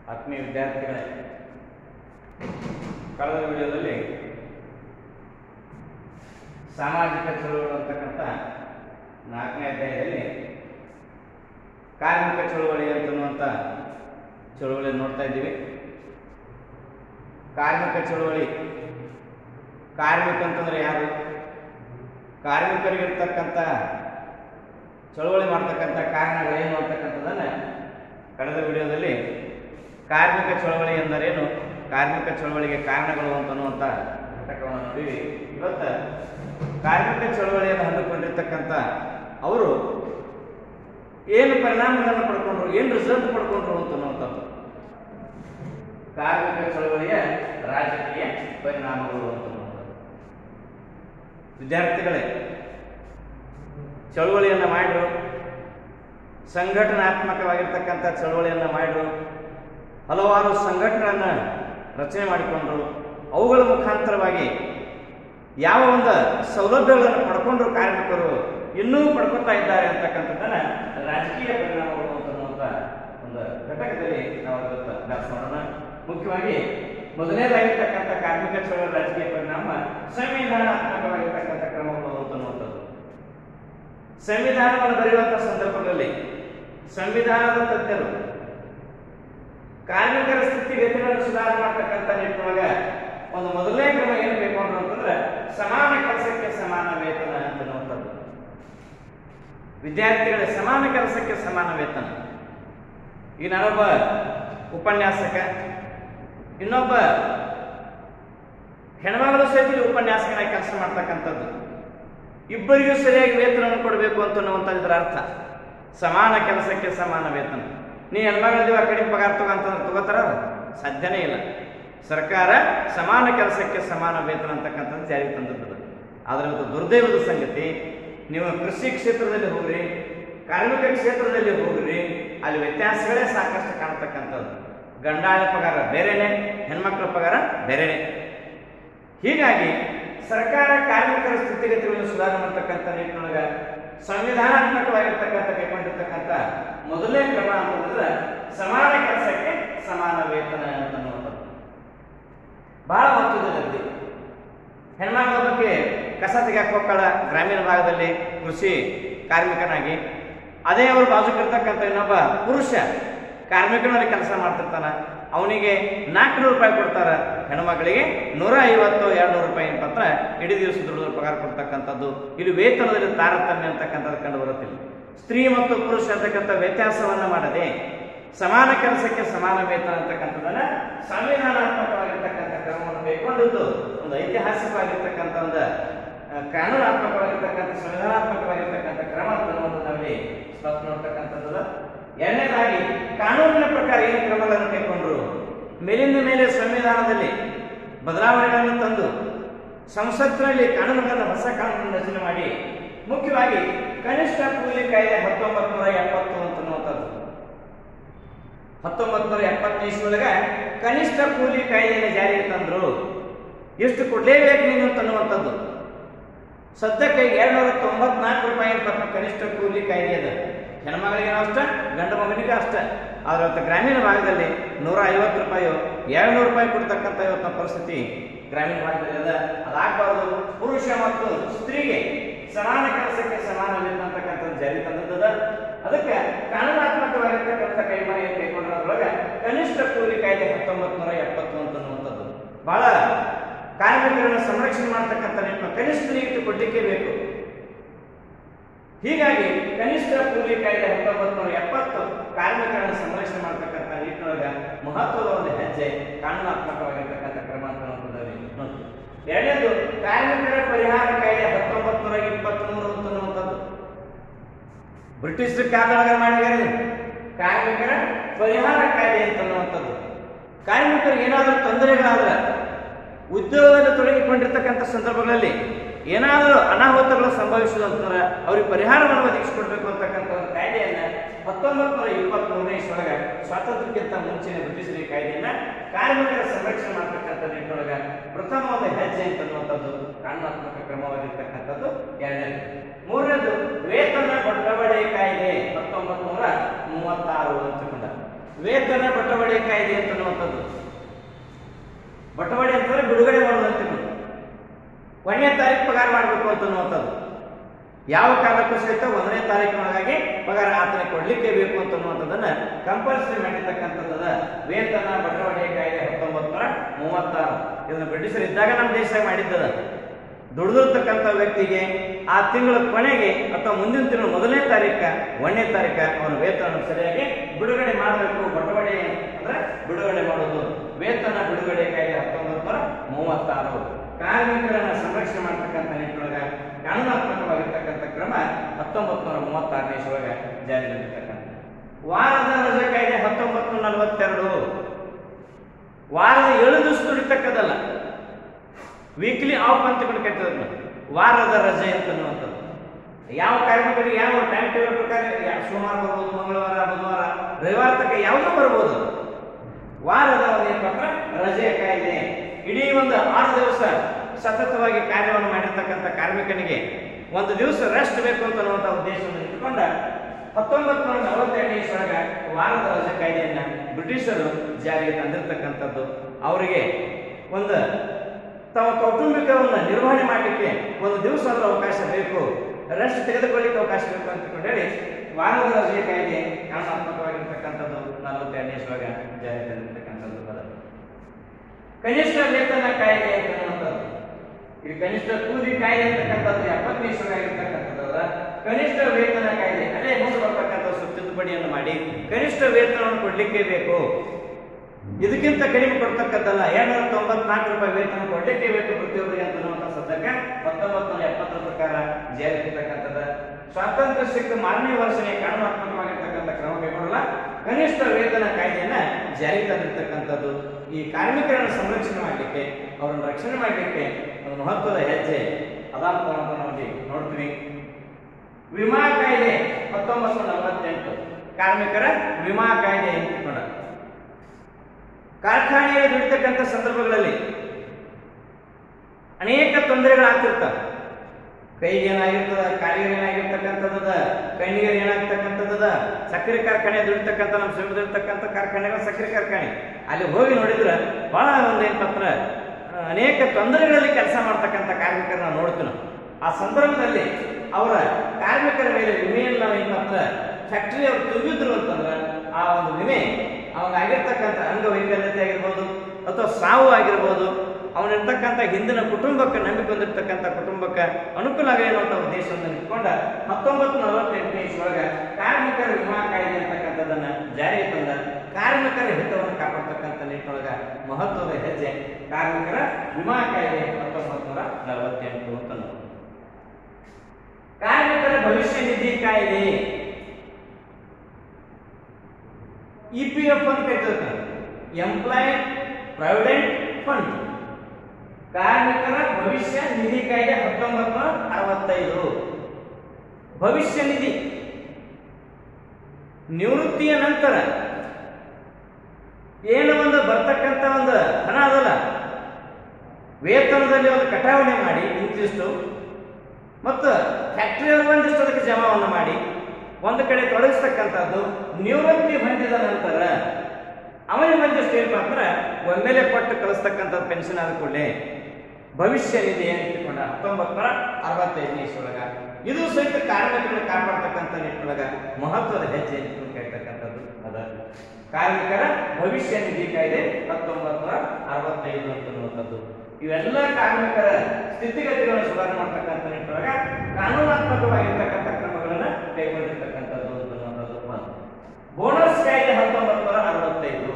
ಆತ್ಮೀಯ ವಿದ್ಯಾರ್ಥಿಗಳೇ ಕಳೆದ ವಿಡಿಯೋದಲ್ಲಿ ಸಾಮಾಜಿಕ ಚಳುವಳಿ ಅಂತಕ್ಕಂಥ ನಾಲ್ಕನೇ ಅಧ್ಯಾಯದಲ್ಲಿ ಕಾರ್ಮಿಕ ಚಳುವಳಿ ಅಂತನ್ನುವಂಥ ಚಳುವಳಿ ನೋಡ್ತಾ ಇದ್ದೀವಿ ಕಾರ್ಮಿಕ ಚಳುವಳಿ ಕಾರ್ಮಿಕ ಅಂತಂದ್ರೆ ಯಾರು ಕಾರ್ಮಿಕರಿಗಿರ್ತಕ್ಕಂಥ ಚಳುವಳಿ ಮಾಡ್ತಕ್ಕಂಥ ಕಾರಣಗಳೇನು ಅಂತಕ್ಕಂಥದ್ದನ್ನು ಕಳೆದ ವಿಡಿಯೋದಲ್ಲಿ ಕಾರ್ಮಿಕ ಚಳವಳಿ ಎಂದರೇನು ಕಾರ್ಮಿಕ ಚಳವಳಿಗೆ ಕಾರಣಗಳು ಅಂತನ್ನುವಂಥ ಘಟಕವನ್ನು ನೋಡಿವಿ ಇವತ್ತು ಕಾರ್ಮಿಕ ಚಳವಳಿಯನ್ನು ಹಮ್ಮಿಕೊಂಡಿರ್ತಕ್ಕಂಥ ಅವರು ಏನು ಪರಿಣಾಮಗಳನ್ನು ಪಡ್ಕೊಂಡ್ರು ಏನು ರಿಸಲ್ಟ್ ಪಡ್ಕೊಂಡ್ರು ಅಂತನ್ನುವಂಥದ್ದು ಕಾರ್ಮಿಕ ಚಳವಳಿಯ ರಾಜಕೀಯ ಪರಿಣಾಮಗಳು ಅಂತನ್ನುವಂಥದ್ದು ವಿದ್ಯಾರ್ಥಿಗಳೇ ಚಳುವಳಿಯನ್ನು ಮಾಡಿರು ಸಂಘಟನಾತ್ಮಕವಾಗಿರ್ತಕ್ಕಂಥ ಚಳುವಳಿಯನ್ನು ಮಾಡಿರು ಹಲವಾರು ಸಂಘಟನೆಗಳನ್ನು ರಚನೆ ಮಾಡಿಕೊಂಡ್ರು ಅವುಗಳ ಮುಖಾಂತರವಾಗಿ ಯಾವ ಒಂದು ಸೌಲಭ್ಯಗಳನ್ನು ಪಡ್ಕೊಂಡ್ರು ಕಾರ್ಮಿಕರು ಇನ್ನೂ ಪಡ್ಕೊತಾ ಇದ್ದಾರೆ ಅಂತಕ್ಕಂಥದ್ದನ್ನ ರಾಜಕೀಯ ಪರಿಣಾಮಗಳು ಅಂತನ್ನುವಂಥ ಒಂದು ಘಟಕದಲ್ಲಿ ನಾವು ಇವತ್ತು ಅಭ್ಯಾಸ ಮಾಡೋಣ ಮುಖ್ಯವಾಗಿ ಮೊದಲನೇದಾಗಿರ್ತಕ್ಕಂಥ ಕಾರ್ಮಿಕ ಚಳವಳಿ ರಾಜಕೀಯ ಪರಿಣಾಮ ಸಂವಿಧಾನಾತ್ಮಕವಾಗಿರ್ತಕ್ಕಂಥ ಕ್ರಮಗಳು ಅಂತನ್ನುವಂಥದ್ದು ಸಂವಿಧಾನವನ್ನು ಬರೆಯುವಂತಹ ಸಂದರ್ಭದಲ್ಲಿ ಸಂವಿಧಾನದ ತಜ್ಞರು ಕಾರ್ಮಿಕರ ಸ್ಥಿತಿಗತಿಗಳನ್ನು ಸುಧಾರಣೆ ಮಾಡ್ತಕ್ಕಂಥ ನಿಟ್ಟಿನೊಳಗ ಒಂದು ಮೊದಲನೇ ಕ್ರಮ ಏನು ಬೇಕು ಅಂತಂದ್ರೆ ಸಮಾನ ಕೆಲಸಕ್ಕೆ ಸಮಾನ ವೇತನ ಅಂತನ್ನುವಂಥದ್ದು ವಿದ್ಯಾರ್ಥಿಗಳ ಸಮಾನ ಕೆಲಸಕ್ಕೆ ಸಮಾನ ವೇತನ ಈಗ ನಾನೊಬ್ಬ ಉಪನ್ಯಾಸಕ ಇನ್ನೊಬ್ಬ ಹೆಣ್ಮಗಳು ಸಹಿತ ಇಲ್ಲಿ ಉಪನ್ಯಾಸಕನಾಗಿ ಕೆಲಸ ಮಾಡ್ತಕ್ಕಂಥದ್ದು ಇಬ್ಬರಿಗೂ ಸರಿಯಾಗಿ ವೇತನವನ್ನು ಕೊಡಬೇಕು ಅಂತನ್ನುವಂಥ ಇದರ ಅರ್ಥ ಸಮಾನ ಕೆಲಸಕ್ಕೆ ಸಮಾನ ವೇತನ ನೀ ಹೆಣ್ಮಗಳಿದ್ದೀವ ಕಡಿಮೆ ಪಗಾರ ತಗೊಂತಂದ್ರೆ ತಗೋತಾರ ಸಾಧ್ಯನೇ ಇಲ್ಲ ಸರ್ಕಾರ ಸಮಾನ ಕೆಲಸಕ್ಕೆ ಸಮಾನ ವೇತನ ಅಂತಕ್ಕಂಥದ್ದು ಜಾರಿಗೆ ತಂದದ್ದು ಅದರ ಒಂದು ದುರ್ದೈವದ ಸಂಗತಿ ನೀವು ಕೃಷಿ ಕ್ಷೇತ್ರದಲ್ಲಿ ಹೋಗ್ರಿ ಕಾರ್ಮಿಕ ಕ್ಷೇತ್ರದಲ್ಲಿ ಹೋಗ್ರಿ ಅಲ್ಲಿ ವ್ಯತ್ಯಾಸಗಳೇ ಸಾಕಷ್ಟು ಕಾಣ್ತಕ್ಕಂಥದ್ದು ಗಂಡಾಳ ಪಗಾರ ಬೇರೆನೆ ಹೆಣ್ಮಕ್ಳ ಪಗಾರ ಬೇರೆನೆ ಹೀಗಾಗಿ ಸರ್ಕಾರ ಕಾರ್ಮಿಕರ ಸ್ಥಿತಿಗತಿಗಳನ್ನು ಸುಧಾರಣೆ ಮಾಡ್ತಕ್ಕಂಥ ನಿಟ್ಟಿನೊಳಗ ಸಂವಿಧಾನಾತ್ಮಕವಾಗಿರ್ತಕ್ಕಂಥ ಕೈಗೊಂಡಿರ್ತಕ್ಕಂಥ ಮೊದಲನೇ ಕ್ರಮ ಅಂತಂದ್ರೆ ಸಮಾನ ಕೆಲಸಕ್ಕೆ ಸಮಾನ ವೇತನ ಅಂತನ್ನುವಂಥದ್ದು ಬಹಳ ಮಹತ್ವದಲ್ಲಿ ಹೆಣ್ಮಕ್ಳ ಬಗ್ಗೆ ಕಸ ತೆಗೆಯಕ್ಕೆ ಹೋಗ್ತಾಳ ಗ್ರಾಮೀಣ ಭಾಗದಲ್ಲಿ ಕೃಷಿ ಕಾರ್ಮಿಕನಾಗಿ ಅದೇ ಅವರು ಬಾಜುಕಿರ್ತಕ್ಕಂಥ ಇನ್ನೊಬ್ಬ ಪುರುಷ ಕಾರ್ಮಿಕನಲ್ಲಿ ಕೆಲಸ ಮಾಡ್ತಿರ್ತಾನ ಅವನಿಗೆ ನಾಲ್ಕುನೂರು ರೂಪಾಯಿ ಕೊಡ್ತಾರ ಹೆಣ್ಮಕ್ಳಿಗೆ ನೂರ ಐವತ್ತು ಎರಡು ನೂರು ರೂಪಾಯಿ ಪತ್ರ ಇಡೀ ದಿವಸ ದುಡಿದ್ರೆ ಪಗಾರ ಕೊಡ್ತಕ್ಕಂಥದ್ದು ಇಲ್ಲಿ ವೇತನದಲ್ಲಿ ತಾರತಮ್ಯ ಅಂತಕ್ಕಂಥದ್ದು ಕಂಡು ಬರುತ್ತಿಲ್ಲ ಸ್ತ್ರೀ ಮತ್ತು ಪುರುಷ ಅಂತಕ್ಕಂಥ ವ್ಯತ್ಯಾಸವನ್ನ ಮಾಡದೆ ಸಮಾನ ಕೆಲಸಕ್ಕೆ ಸಮಾನ ವೇತನ ಅಂತಕ್ಕಂಥದ್ದನ್ನ ಸಂವಿಧಾನಾತ್ಮಕವಾಗಿರ್ತಕ್ಕಂಥ ಕ್ರಮವನ್ನು ಕೈಗೊಂಡಿದ್ದು ಒಂದು ಐತಿಹಾಸಿಕವಾಗಿರ್ತಕ್ಕಂಥ ಒಂದು ಆ, ಕಾನೂನಾತ್ಮಕವಾಗಿರ್ತಕ್ಕಂಥ ಸಂವಿಧಾನಾತ್ಮಕವಾಗಿರ್ತಕ್ಕಂಥ ಕ್ರಮ ಅನ್ನೋದು ನಾವಿಲ್ಲಿ ಸ್ಪಷ್ಟ ನೋಡ್ತಕ್ಕಂಥದ್ದು ಎರಡನೇದಾಗಿ ಕಾನೂನಿನ ಪ್ರಕಾರ ಏನು ಕ್ರಮಗಳನ್ನು ಕೈಗೊಂಡ್ರು ಮೇಲಿಂದ ಮೇಲೆ ಸಂವಿಧಾನದಲ್ಲಿ ಬದಲಾವಣೆಗಳನ್ನು ತಂದು ಸಂಸತ್ತಿನಲ್ಲಿ ಕಾನೂನುಗಳನ್ನು ಹೊಸ ಕಾನೂನನ್ನು ರಚನೆ ಮಾಡಿ ಮುಖ್ಯವಾಗಿ ಕನಿಷ್ಠ ಕೂಲಿ ಕಾಯ್ದೆ ಹತ್ತೊಂಬತ್ತು ನೂರ ಎಪ್ಪತ್ತು ಅಂತನ್ನುವಂಥದ್ದು ಹತ್ತೊಂಬತ್ತು ನೂರ ಎಪ್ಪತ್ತೈದರೊಳಗ ಕನಿಷ್ಠ ಕೂಲಿ ಕಾಯ್ದೆಯನ್ನು ಜಾರಿಗೆ ತಂದ್ರು ಎಷ್ಟು ಕೊಡ್ಲೇಬೇಕು ನೀನು ಅಂತನ್ನುವಂಥದ್ದು ಸದ್ಯಕ್ಕೆ ಎರಡ್ನೂರ ತೊಂಬತ್ನಾಲ್ಕು ರೂಪಾಯಿ ಅಂತ ಕನಿಷ್ಠ ಕೂಲಿ ಕಾಯ್ದೆ ಅದ ಹೆಣ್ಮಗಳಿಗೆ ಅಷ್ಟ ಗಂಡ ಮಗನಿಗೆ ಅಷ್ಟ ಆದ್ರೆ ಇವತ್ತು ಗ್ರಾಮೀಣ ಭಾಗದಲ್ಲಿ ನೂರ ಐವತ್ತು ರೂಪಾಯಿ ಎರಡ್ನೂರು ರೂಪಾಯಿ ಕೊಡ್ತಕ್ಕಂಥ ಇವತ್ತಿನ ಪರಿಸ್ಥಿತಿ ಗ್ರಾಮೀಣ ಭಾಗದಲ್ಲಿ ಅದ ಅದಾಗಬಾರದು ಪುರುಷ ಮತ್ತು ಸ್ತ್ರೀಗೆ ಸಮಾನ ಕೆಲಸಕ್ಕೆ ಸಮಾನ ವೇತನ ಅಂತಕ್ಕಂಥದ್ದು ಜಾರಿ ತಂದದ ಅದಕ್ಕೆ ಕಾನೂನಾತ್ಮಕವಾಗಿರ್ತಕ್ಕಂಥ ಕೈಮಾರಿ ಕೈಗೊಂಡ್ರೊಳಗೆ ಕನಿಷ್ಠ ಕೂಲಿ ಕಾಯ್ದೆ ಹತ್ತೊಂಬತ್ತು ನೂರ ಎಪ್ಪತ್ತು ಅಂತನ್ನುವಂಥದ್ದು ಬಹಳ ಕಾರ್ಮಿಕರನ್ನು ಸಂರಕ್ಷಣೆ ಮಾಡ್ತಕ್ಕಂಥ ನಿಟ್ಟಿನ ಕನಿಷ್ಠ ನೀತಿ ಕೊಡ್ಲಿಕ್ಕೆ ಬೇಕು ಹೀಗಾಗಿ ಕನಿಷ್ಠ ಕೂಲಿ ಕಾಯ್ದೆ ಹತ್ತೊಂಬತ್ತು ನೂರ ಎಪ್ಪತ್ತು ಕಾರ್ಮಿಕರನ್ನು ಸಂರಕ್ಷಣೆ ಮಾಡ್ತಕ್ಕಂಥ ನಿಟ್ಟಿನೊಳಗ ಮಹತ್ವದ ಒಂದು ಹೆಜ್ಜೆ ಕಾನೂನಾತ್ಮಕವಾಗಿರ್ತಕ್ಕಂಥ ಕ್ರಮ ಅಂತ ನೋಡ್ತಿದ್ದೇವೆ ನೋಡಿ. ಎರಡನೇದು ಕಾರ್ಮಿಕರ ಪರಿಹಾರ ಕಾಯ್ದೆ ಹತ್ತೊಂಬತ್ತು ನೂರ ಇಪ್ಪತ್ಮೂರು ಅಂತನ್ನುವಂಥದ್ದು ಬ್ರಿಟಿಷ್ ಕಾಲದೊಳಗೆ ಮಾಡಿದ್ದಾರೆ ಇದು. ಕಾರ್ಮಿಕರ ಪರಿಹಾರ ಕಾಯ್ದೆ ಅಂತನ್ನುವಂಥದ್ದು ಕಾರ್ಮಿಕರಿಗೆ ಏನಾದರೂ ತೊಂದರೆಗಳಾದ್ರೆ ಉದ್ಯೋಗದಲ್ಲಿ ತೊಡಗಿಕೊಂಡಿರ್ತಕ್ಕಂಥ ಸಂದರ್ಭಗಳಲ್ಲಿ ಏನಾದರೂ ಅನಾಹುತಗಳು ಸಂಭವಿಸಿದ ಅಂತಂದ್ರೆ ಅವ್ರಿಗೆ ಪರಿಹಾರವನ್ನು ಒದಗಿಸಿಕೊಡ್ಬೇಕು ಅಂತಕ್ಕಂಥ ಒಂದು ಕಾಯ್ದೆಯನ್ನ ಹತ್ತೊಂಬತ್ತು ನೂರ ಇಪ್ಪತ್ತ್ ಮೂರನೇ ಇಸ್ವೊಳಗ ಸ್ವಾತಂತ್ರ್ಯಕ್ಕಿಂತ ಮುಂಚಿನ ಬ್ರಿಟಿಷರ ಈ ಕಾಯ್ದೆಯನ್ನ ಕಾರ್ಮಿಕರ ಸಂರಕ್ಷಣೆ ಮಾಡ್ತಕ್ಕಂಥ ನಿಟ್ಟಿನೊಳಗ ಪ್ರಥಮ ಒಂದು ಹೆಜ್ಜೆ ಅಂತನ್ನುವಂಥದ್ದು ಕಾನೂನಾತ್ಮಕ ಕ್ರಮವಾಗಿರ್ತಕ್ಕಂಥದ್ದು ಎರಡನೇದು ಮೂರನೇದು ವೇತನ ಬಡವಡೆ ಕಾಯ್ದೆ ಹತ್ತೊಂಬತ್ತು ನೂರ ಮೂವತ್ತಾರು ಅಂತಕೊಂಡ ವೇತನ ಬಟವಡೆ ಕಾಯ್ದೆ ಅಂತನ್ನುವಂಥದ್ದು ಬಟವಡೆ ಅಂತಂದ್ರೆ ಬಿಡುಗಡೆ ಮಾಡೋದಂತ ಒಂದನೇ ತಾರೀಕು ಪಗಾರ ಮಾಡಬೇಕು ಅಂತನ್ನುವಂಥದ್ದು ಯಾವ ಕಾಲಕ್ಕೂ ಸಹಿತ ಒಂದನೇ ತಾರೀಕಿನೊಳಗಾಗಿ ಪಗಾರ ಆತನ ಕೊಡ್ಲಿಕ್ಕೆ ಬೇಕು ಅಂತನ್ನುವಂಥದ್ದನ್ನ ಕಂಪಲ್ಸರಿ ಮಾಡಿರ್ತಕ್ಕಂಥದ್ದದ ವೇತನ ಬಟವಡೆ ಕಾಯ್ದೆ ಹತ್ತೊಂಬತ್ತು ನೂರ ಮೂವತ್ತಾರು ಇದನ್ನ ಬ್ರಿಟಿಷರು ಇದ್ದಾಗ ನಮ್ಮ ದೇಶ ಮಾಡಿದ್ದದ ದುಡಿದಿರ್ತಕ್ಕಂಥ ವ್ಯಕ್ತಿಗೆ ಆ ತಿಂಗಳ ಕೊನೆಗೆ ಅಥವಾ ಮುಂದಿನ ತಿಂಗಳ ಮೊದಲನೇ ತಾರೀಕ ಒಂದನೇ ತಾರೀಕ ಅವನ ವೇತನ ಸರಿಯಾಗಿ ಬಿಡುಗಡೆ ಮಾಡಬೇಕು ಬಟವಡೆ ಅಂದ್ರೆ ಬಿಡುಗಡೆ ಮಾಡೋದು ವೇತನ ಬಿಡುಗಡೆ ಕಾಯ್ದೆ ಹತ್ತೊಂಬತ್ತು ನೂರ ಮೂವತ್ತಾರು ಕಾರ್ಮಿಕರನ್ನ ಸಂರಕ್ಷಣೆ ಮಾಡ್ತಕ್ಕಂಥ ನಿಟ್ಟಿನೊಳಗ ಕಾನೂನಾತ್ಮಕವಾಗಿರ್ತಕ್ಕಂಥ ಕ್ರಮ ಹತ್ತೊಂಬತ್ತು ನೂರ ಮೂವತ್ತಾರನೇ ಇಸುವಾಗ ಜಾರಿಯಲ್ಲಿರ್ತಕ್ಕಂಥ ವಾರದ ರಜೆ ಕಾಯ್ದೆ ಹತ್ತೊಂಬತ್ತು ನೂರ ನಲವತ್ತೆರಡು ವಾರದ ಏಳು ದಿವಸ ದುಡಿತಕ್ಕದಲ್ಲ ವೀಕ್ಲಿ ಆಫ್ ಅಂತ ಕೂಡ ಕಟ್ಟಿದ್ರು ವಾರದ ರಜೆ ಅಂತನ್ನುವಂಥದ್ದು ಯಾವ ಕಾರ್ಮಿಕರಿಗೆ ಯಾವ ಟೈಮ್ ಟೇಬಲ್ ಪ್ರಕಾರ ಯಾ- ಸೋಮವಾರ ಬರ್ಬೋದು ಮಂಗಳವಾರ ಬುಧವಾರ ರವಿವಾರ ತನಕ ಯಾವುದೂ ಬರ್ಬೋದು ವಾರದ ಒಂದು ಪತ್ರ ರಜೆ ಕಾಯ್ದೆ ಇಡೀ ಒಂದು ಆರು ದಿವಸ ಸತತವಾಗಿ ಕಾರ್ಯವನ್ನು ಮಾಡಿರ್ತಕ್ಕಂಥ ಕಾರ್ಮಿಕನಿಗೆ ಒಂದು ದಿವಸ ರೆಸ್ಟ್ ಬೇಕು ಅಂತನ್ನುವಂಥ ಉದ್ದೇಶವನ್ನು ಇಟ್ಟುಕೊಂಡ ಹತ್ತೊಂಬತ್ತು ನೂರ ನಲವತ್ತೆರಡನೇ ಇಸ್ವಾಗ ವಾರದ ರಜೆ ಕಾಯ್ದೆಯನ್ನ ಬ್ರಿಟಿಷರು ಜಾರಿಗೆ ತಂದಿರತಕ್ಕಂಥದ್ದು ಅವರಿಗೆ ಒಂದು ತಮ್ಮ ಕೌಟುಂಬಿಕವನ್ನು ನಿರ್ವಹಣೆ ಮಾಡಲಿಕ್ಕೆ ಒಂದು ದಿವಸ ಆದ್ರೂ ಅವಕಾಶ ಬೇಕು ರೆಸ್ಟ್ ತೆಗೆದುಕೊಳ್ಳಿಕ್ಕೆ ಅವಕಾಶ ಬೇಕು ಅಂತ ಹೇಳಿ ವಾರದ ರಜೆ ಕಾಯ್ದೆ ಕಾನೂನಾತ್ಮಕವಾಗಿರ್ತಕ್ಕಂಥದ್ದು ನಲವತ್ತೆರಡನೇ ಇಸ್ವಾಗ ಜಾರಿಗೆ ತಂದಿರತಕ್ಕಂಥದ್ದು ಪದ ಕನಿಷ್ಠ ವೇತನ ಕಾಯ್ದೆ ಅಂತನ್ನುವಂಥದ್ದು ಇದು ಕನಿಷ್ಠ ಕೂಲಿ ಕಾಯ್ದೆ ಅಂತಕ್ಕಂಥದ್ದು ಎಪ್ಪತ್ತನೇ ಇಸ್ವಾಗ ಆಗಿರ್ತಕ್ಕಂಥದ್ದು ಅದ. ಕನಿಷ್ಠ ವೇತನ ಕಾಯ್ದೆ ಅದೇ ಮುಂದೆ ಬರ್ತಕ್ಕಂಥ ಸ್ವಲ್ಪ ತಿದ್ದುಪಡಿಯನ್ನು ಮಾಡಿ ಕನಿಷ್ಠ ವೇತನವನ್ನು ಕೊಡ್ಲಿಕ್ಕೆ ಬೇಕು ಇದಕ್ಕಿಂತ ಕಡಿಮೆ ಕೊಡ್ತಕ್ಕದ್ದಲ್ಲ ಎರಡ್ನೂರ ತೊಂಬತ್ನಾಲ್ಕು ರೂಪಾಯಿ ವೇತನ ಕೊಡ್ಲಿಕ್ಕೆ ಬೇಕು ಪ್ರತಿಯೊಬ್ಬರಿಗೆ ಅಂತನ್ನುವಂಥ ಸದ್ಯಕ್ಕೆ ಹತ್ತೊಂಬತ್ತು ನೂರ ಎಪ್ಪತ್ತರ ಪ್ರಕಾರ ಜಾರಿರ್ತಕ್ಕಂಥದ್ದು ಸ್ವಾತಂತ್ರ್ಯ ಸಿಕ್ಕ ಮಾರನೇ ವರ್ಷನೇ ಕಾನೂನಾತ್ಮಕವಾಗಿರ್ತಕ್ಕಂಥ ಕ್ರಮ ಕೈಗೊಳ್ಳಲ್ಲ ಕನಿಷ್ಠ ವೇತನ ಕಾಯ್ದೆಯನ್ನ ಜಾರಿಗೆ ತಂದಿರ್ತಕ್ಕಂಥದ್ದು ಈ ಕಾರ್ಮಿಕರನ್ನು ಸಂರಕ್ಷಣೆ ಮಾಡಲಿಕ್ಕೆ ಅವರನ್ನು ರಕ್ಷಣೆ ಮಾಡಲಿಕ್ಕೆ ಒಂದು ಮಹತ್ವದ ಹೆಜ್ಜೆ ಅದಾಂತ ನಾವು ಇಲ್ಲಿ ನೋಡ್ತೀವಿ ವಿಮಾ ಕಾಯ್ದೆ ಹತ್ತೊಂಬತ್ತು ನೂರ ನಲವತ್ತೆಂಟು ಕಾರ್ಮಿಕರ ವಿಮಾ ಕಾಯ್ದೆ ಇಟ್ಕೊಂಡ ಕಾರ್ಖಾನೆಯಲ್ಲಿ ದುಡಿತಕ್ಕಂಥ ಸಂದರ್ಭಗಳಲ್ಲಿ ಅನೇಕ ತೊಂದರೆಗಳಾಗ್ತಿರ್ತಾವೆ ಕೈಗೆ ಏನಾಗಿರ್ತದ ಕಾಲಿಗೆ ಏನಾಗಿರ್ತಕ್ಕಂಥದ್ದದ ಕಣ್ಣಿಗೆ ಏನಾಗ್ತಕ್ಕಂಥದ್ದದ ಸಕ್ಕರೆ ಕಾರ್ಖಾನೆ ದುಡಿತಕ್ಕಂಥ ನಮ್ಮ ಸಮೀಪದಲ್ಲಿರ್ತಕ್ಕಂಥ ಕಾರ್ಖಾನೆಗಳು ಸಕ್ಕರೆ ಕಾರ್ಖಾನೆ ಅಲ್ಲಿ ಹೋಗಿ ನೋಡಿದ್ರೆ ಬಹಳ ಒಂದು ಏನು ಪತ್ರ ಆ, ಅನೇಕ ತೊಂದರೆಗಳಲ್ಲಿ ಕೆಲಸ ಮಾಡ್ತಕ್ಕಂಥ ಕಾರ್ಮಿಕರನ್ನ ನಾವು ನೋಡ್ತೀವಿ ನಾವು. ಆ ಸಂದರ್ಭದಲ್ಲಿ ಅವರ ಕಾರ್ಮಿಕರ ಮೇಲೆ ವಿಮೆಯನ್ನು ನಾವು ಏನು ಮಾತ್ರ ಫ್ಯಾಕ್ಟರಿ ಅವ್ರು ತುಂಬಿದ್ರು ಅಂತಂದ್ರೆ ಆ ಒಂದು ವಿಮೆ ಅವನಿಗಾಗಿರ್ತಕ್ಕಂಥ ಅಂಗವೈಕಲ್ಯತೆ ಆಗಿರ್ಬೋದು ಅಥವಾ ಸಾವು ಆಗಿರ್ಬೋದು ಅವನಿರ್ತಕ್ಕಂಥ ಹಿಂದಿನ ಕುಟುಂಬಕ್ಕೆ ನಂಬಿಕೆ ಹೊಂದಿರ್ತಕ್ಕಂಥ ಕುಟುಂಬಕ್ಕೆ ಅನುಕೂಲ ಆಗಲಿ ಅನ್ನುವಂಥ ಉದ್ದೇಶವನ್ನು ಇಟ್ಕೊಂಡ ಹತ್ತೊಂಬತ್ತು ನಲವತ್ತೆಂಟನೇ ಇಸ್ವಾಗ ಕಾರ್ಮಿಕರ ವಿಮಾ ಕಾಯ್ದೆ ಅಂತಕ್ಕಂಥದ್ದನ್ನ ಜಾರಿಗೆ ತಂದ ಕಾರ್ಮಿಕರ ಹಿತವನ್ನು ಕಾಪಾಡ್ತಕ್ಕಂಥ ನಿಟ್ಟಿನೊಳಗ ಮಹತ್ವದ ಹೆಜ್ಜೆ ಕಾರ್ಮಿಕರ ವಿಮಾ ಕಾಯ್ದೆ ಹತ್ತೊಂಬತ್ತು ನೂರ ನಲವತ್ತೆಂಟು ಅಂತ ನಾವು. ಕಾರ್ಮಿಕರ ಭವಿಷ್ಯ ನಿಧಿ ಕಾಯ್ದೆ ಇ ಪಿ ಎಫ್ ಅಂತ ಕರಿತಾರೆ ಎಂಪ್ಲಾಯ್ ಪ್ರಾವಿಡೆಂಟ್ ಫಂಡ್ ಕಾರ್ಮಿಕರ ಭವಿಷ್ಯ ನಿಧಿ ಕಾಯ್ದೆ ಹತ್ತೊಂಬತ್ತು ನೂರ ಅರವತ್ತೈದು ಭವಿಷ್ಯ ನಿಧಿ ನಿವೃತ್ತಿಯ ನಂತರ ಏನು ಒಂದು ಬರ್ತಕ್ಕಂಥ ಒಂದು ಹಣ ಅದಲ್ಲ ವೇತನದಲ್ಲಿ ಒಂದು ಕಟಾವಣೆ ಮಾಡಿ ಇಂತಿಷ್ಟು ಮತ್ತು ಫ್ಯಾಕ್ಟರಿಯವರು ಒಂದಿಷ್ಟು ಅದಕ್ಕೆ ಜಮಾವನ್ನು ಮಾಡಿ ಒಂದು ಕಡೆ ತೊಡಗಿಸ್ತಕ್ಕಂಥದ್ದು ನಿವೃತ್ತಿ ಹೊಂದಿದ ನಂತರ ಅವನಿಗೆ ಒಂದಿಷ್ಟು ಏನಪ್ಪ ಅಂದ್ರೆ ಒಮ್ಮೆಲೆ ಕೊಟ್ಟು ಕಳಿಸ್ತಕ್ಕಂಥದ್ದು ಪೆನ್ಷನ್ ಆದ ಕೂಡಲೇ ಭವಿಷ್ಯ ನಿಧಿ ಏನಿಟ್ಟುಕೊಂಡ ಹತ್ತೊಂಬತ್ತು ನೂರ ಅರವತ್ತೈದನೇ ಇಸ್ವೊಳಗ ಇದು ಸಹಿತ ಕಾರ್ಮಿಕರನ್ನು ಕಾಪಾಡ್ತಕ್ಕಂಥ ನಿಟ್ಟಿನೊಳಗ ಮಹತ್ವದ ಹೆಜ್ಜೆ ಅಂತ ಕೇಳ್ತಕ್ಕಂಥದ್ದು ಅದ ಕಾರ್ಮಿಕರ ಭವಿಷ್ಯ ನಿಧಿ ಕಾಯ್ದೆ ಹತ್ತೊಂಬತ್ತು ನೂರ ಅರವತ್ತೈದು ಅಂತನ್ನುವಂಥದ್ದು ಇವೆಲ್ಲ ಕಾರ್ಮಿಕರ ಸ್ಥಿತಿಗತಿಗಳನ್ನು ಸುಧಾರಣೆ ಮಾಡ್ತಕ್ಕಂಥ ನಿಟ್ಟಿನೊಳಗ ಕಾನೂನಾತ್ಮಕವಾಗಿರ್ತಕ್ಕಂಥ ಕ್ರಮಗಳನ್ನು ಕೈಗೊಂಡಿರ್ತಕ್ಕಂಥದ್ದು ಅಂತನ್ನುವಂಥದ್ದು ಒಂದು ಬೋನಸ್ ಕಾಯ್ದೆ ಹತ್ತೊಂಬತ್ತು ನೂರ ಅರವತ್ತೈದು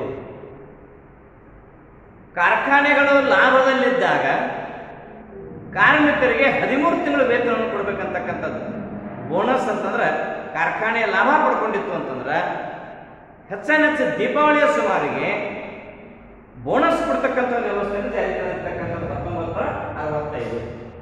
ಕಾರ್ಖಾನೆಗಳು ಲಾಭದಲ್ಲಿದ್ದಾಗ ಕಾರ್ಮಿಕರಿಗೆ ಹದಿಮೂರು ತಿಂಗಳು ವೇತನವನ್ನು ಕೊಡ್ಬೇಕಂತಕ್ಕಂಥದ್ದು ಬೋನಸ್ ಅಂತಂದ್ರೆ ಕಾರ್ಖಾನೆ ಲಾಭ ಪಡ್ಕೊಂಡಿತ್ತು ಅಂತಂದ್ರೆ ಹೆಚ್ಚಾನೆಚ್ಚು ದೀಪಾವಳಿಯ ಸುಮಾರಿಗೆ ಬೋನಸ್ ಕೊಡ್ತಕ್ಕಂಥ ವ್ಯವಸ್ಥೆಯನ್ನು ಜಾರಿ ತಂದಿರ್ತಕ್ಕಂಥದ್ದು ಹತ್ತೊಂಬತ್ತು ನೂರ ಅರವತ್ತೈದು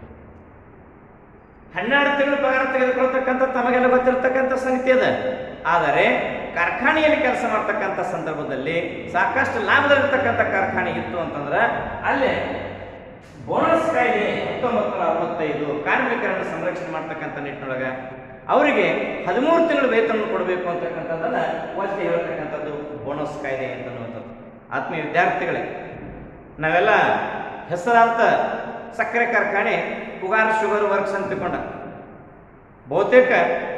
ಹನ್ನೆರಡು ತಿಂಗಳು ಪಗಾರ ತೆಗೆದುಕೊಳ್ತಕ್ಕಂಥ ತಮಗೆಲ್ಲ ಗೊತ್ತಿರತಕ್ಕಂಥ ಸಂಗತಿ ಅದ ಆದರೆ ಕಾರ್ಖಾನೆಯಲ್ಲಿ ಕೆಲಸ ಮಾಡ್ತಕ್ಕಂಥ ಸಂದರ್ಭದಲ್ಲಿ ಸಾಕಷ್ಟು ಲಾಭದಲ್ಲಿರ್ತಕ್ಕಂಥ ಕಾರ್ಖಾನೆ ಇತ್ತು ಅಂತಂದ್ರೆ ಅಲ್ಲೇ ಬೋನಸ್ ಕಾಯ್ದೆ ಹತ್ತೊಂಬತ್ತು ನೂರ ಅರವತ್ತೈದು ಕಾರ್ಮಿಕರನ್ನು ಸಂರಕ್ಷಣೆ ಮಾಡ್ತಕ್ಕಂಥ ನಿಟ್ಟಿನೊಳಗ ಅವರಿಗೆ ಹದಿಮೂರು ತಿಂಗಳು ವೇತನ ಕೊಡಬೇಕು ಅಂತಕ್ಕಂಥದ್ದನ್ನ ಒತ್ತಿ ಹೇಳ್ತಕ್ಕಂಥದ್ದು ಬೋನಸ್ ಆತ್ಮೀಯ ವಿದ್ಯಾರ್ಥಿಗಳೇ ನಾವೆಲ್ಲ ಹೆಸರಾಂತ ಸಕ್ಕರೆ ಕಾರ್ಖಾನೆ ಪುಗಾರ್ ಶುಗರ್ ವರ್ಕ್ಸ್ ಅಂತ ತಿಳ್ಕೊಂಡ ಬಹುತೇಕ